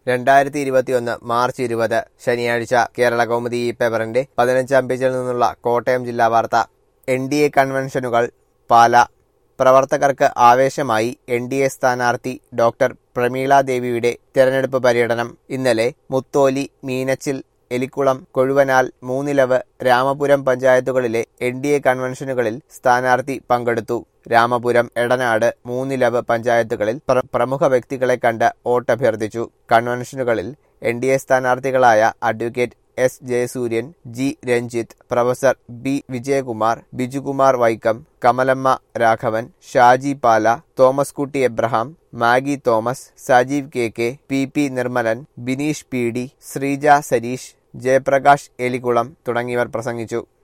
രണ്ടായിരത്തി ഇരുപത്തിയൊന്ന് മാർച്ച് ഇരുപത് ശനിയാഴ്ച കേരള കൗമുദി ഈ പേപ്പറിന്റെ പതിനഞ്ചാം പേജിൽ നിന്നുള്ള കോട്ടയം ജില്ലാ വാർത്ത എൻ ഡി എ കൺവെൻഷനുകൾ പാല പ്രവർത്തകർക്ക് ആവേശമായി എൻ ഡി എ സ്ഥാനാർത്ഥി ഡോക്ടർ പ്രമീള ദേവിയുടെ തെരഞ്ഞെടുപ്പ് പര്യടനം ഇന്നലെ മുത്തോലി മീനച്ചിൽ എലിക്കുളം കൊഴുവനാൽ മൂന്നിലവ് രാമപുരം പഞ്ചായത്തുകളിലെ എൻ ഡി എ കൺവെൻഷനുകളിൽ സ്ഥാനാർത്ഥി പങ്കെടുത്തു രാമപുരം എടനാട് മൂന്നിലവ് പഞ്ചായത്തുകളിൽ പ്ര- പ്രമുഖ വ്യക്തികളെ കണ്ട് വോട്ടഭ്യർത്ഥിച്ചു കൺവെൻഷനുകളിൽ എൻ ഡി എ സ്ഥാനാർത്ഥികളായ advocate S Jayasuryan G Ranjith professor B Vijayakumar Bijukumar Vaikom Kamalamma Raghavan Shaji Pala Thomas Kutty Abraham Maggie Thomas Sajeev K K P P Nirmalan Bineesh P D Sreeja Sareesh Jayaprakash Elikulam തുടങ്ങിയവർ പ്രസംഗിച്ചു